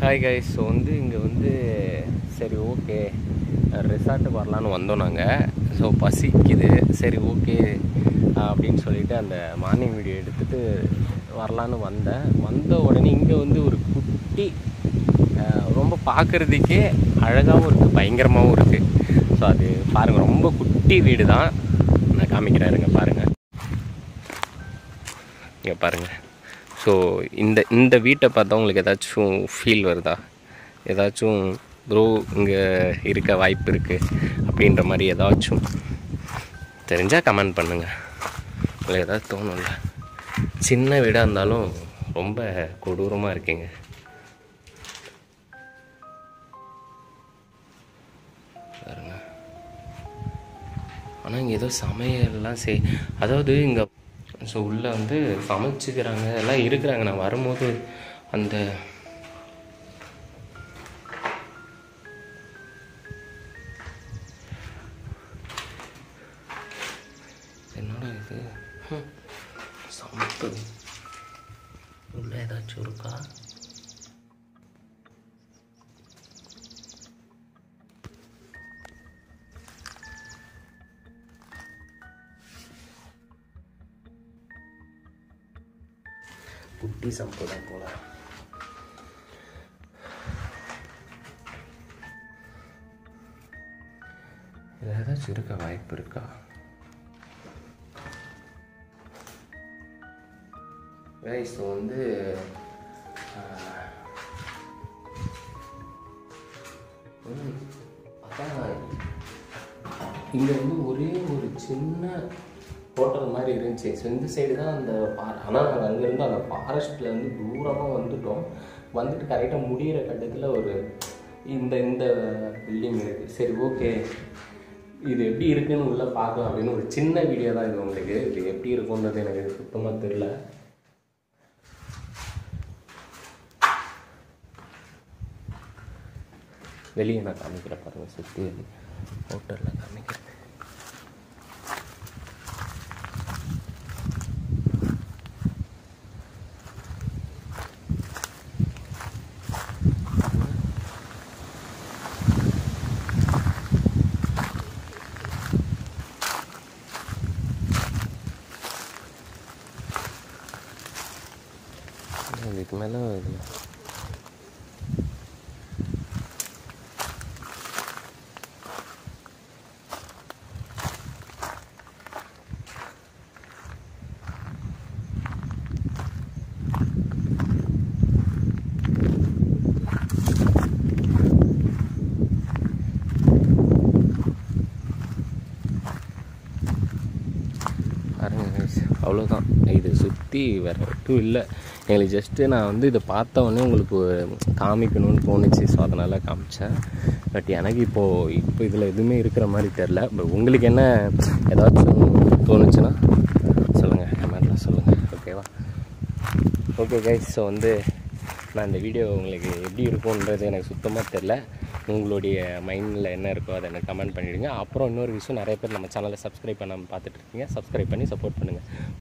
hi guys so வந்து இங்கே வந்து சரி ஓகே ரிசார்ட்டுக்கு வரலான்னு வந்தோம் நாங்கள் ஸோ பசிக்குது சரி ஓகே அப்படின்னு சொல்லிட்டு அந்த மார்னிங் வீடியோ எடுத்துகிட்டு வரலான்னு வந்தேன் வந்த உடனே இங்கே வந்து ஒரு குட்டி அஹ், ரொம்ப பார்க்குறதுக்கே அழகாகவும் இருக்குது பயங்கரமாகவும் இருக்குது ஸோ அது பாருங்கள் ரொம்ப குட்டி வீடு தான் நான் காமிக்கிறேன் இருங்க பாருங்கள் இங்கே பாருங்கள் ஸோ இந்த இந்த வீட்டை பார்த்தா உங்களுக்கு ஏதாச்சும் ஃபீல் வருதா ஏதாச்சும் ப்ரோ இங்கே இருக்க வாய்ப்பு இருக்குது அப்படின்ற மாதிரி ஏதாச்சும் தெரிஞ்சால் கமெண்ட் பண்ணுங்கள் உங்களுக்கு ஏதாவது தோணும்ல சின்ன வீடாக இருந்தாலும் ரொம்ப கொடூரமாக இருக்குங்க பாருங்க ஆனால் இங்கே ஏதோ சமையல்லாம் செய் அதாவது இங்கே ஸோ உள்ளே வந்து சமைச்சுக்கிறாங்க எல்லாம் இருக்கிறாங்க நான் வரும்போது அந்த என்னடா இது ஹம், சமைப்பு உள்ள ஏதாச்சும் இருக்கா குட்டி சம்பு தான் போல இதில் ஏதாச்சும் இருக்க வாய்ப்பு இருக்கா கைஸ் வந்து ஆஹ், ம், அதான் இங்கே வந்து ஒரே ஒரு சின்ன ஹோட்டல் மாதிரி இருந்துச்சு ஸோ இந்த சைடு தான் அந்த ஆனால் நாங்கள் அங்கேருந்து அந்த ஃபாரஸ்ட்டில் வந்து தூரமாக வந்துட்டோம் வந்துட்டு கரெக்டாக முடியிற கட்டத்தில் ஒரு இந்த இந்த பில்டிங் இருக்குது சரி ஓகே இது எப்படி இருக்குன்னு உள்ளே பார்க்கலாம் அப்படின்னு ஒரு சின்ன வீடியோ தான் இது உங்களுக்கு இது எப்படி இருக்குன்றது எனக்கு சுத்தமாக தெரில வெளியே நான் காமிக்கிறேன் பாருங்க சுற்றி ஹோட்டலில் காமிக்கிறேன் இதுக்கு மேலே இது பாருங்க guys, அவ்வளோதான் இது சுற்றி வேற எதுவும் இல்லை எங்களுக்கு ஜஸ்ட்டு நான் வந்து இதை பார்த்த உடனே உங்களுக்கு காமிக்கணும்னு தோணுச்சு ஸோ அதனால் காமிச்சேன் பட் எனக்கு இப்போது இப்போ இதில் எதுவுமே இருக்கிற மாதிரி தெரில பட் உங்களுக்கு என்ன ஏதாச்சும் தோணுச்சுன்னா சொல்லுங்கள் கமெண்ட்டில் சொல்லுங்கள் ஓகேவா ஓகே கைஸ் ஸோ வந்து நான் இந்த வீடியோ உங்களுக்கு எப்படி இருக்கும்ன்றது எனக்கு சுத்தமாக தெரில உங்களுடைய மைண்டில் என்ன இருக்கோ அதை எனக்கு கமெண்ட் பண்ணிவிடுங்க அப்புறம் இன்னொரு விஷயம் நிறைய பேர் நம்ம சேனலை சப்ஸ்கிரைப் பண்ணாமல் பார்த்துட்டு இருக்கீங்க சப்ஸ்கிரைப் பண்ணி சப்போர்ட் பண்ணுங்கள்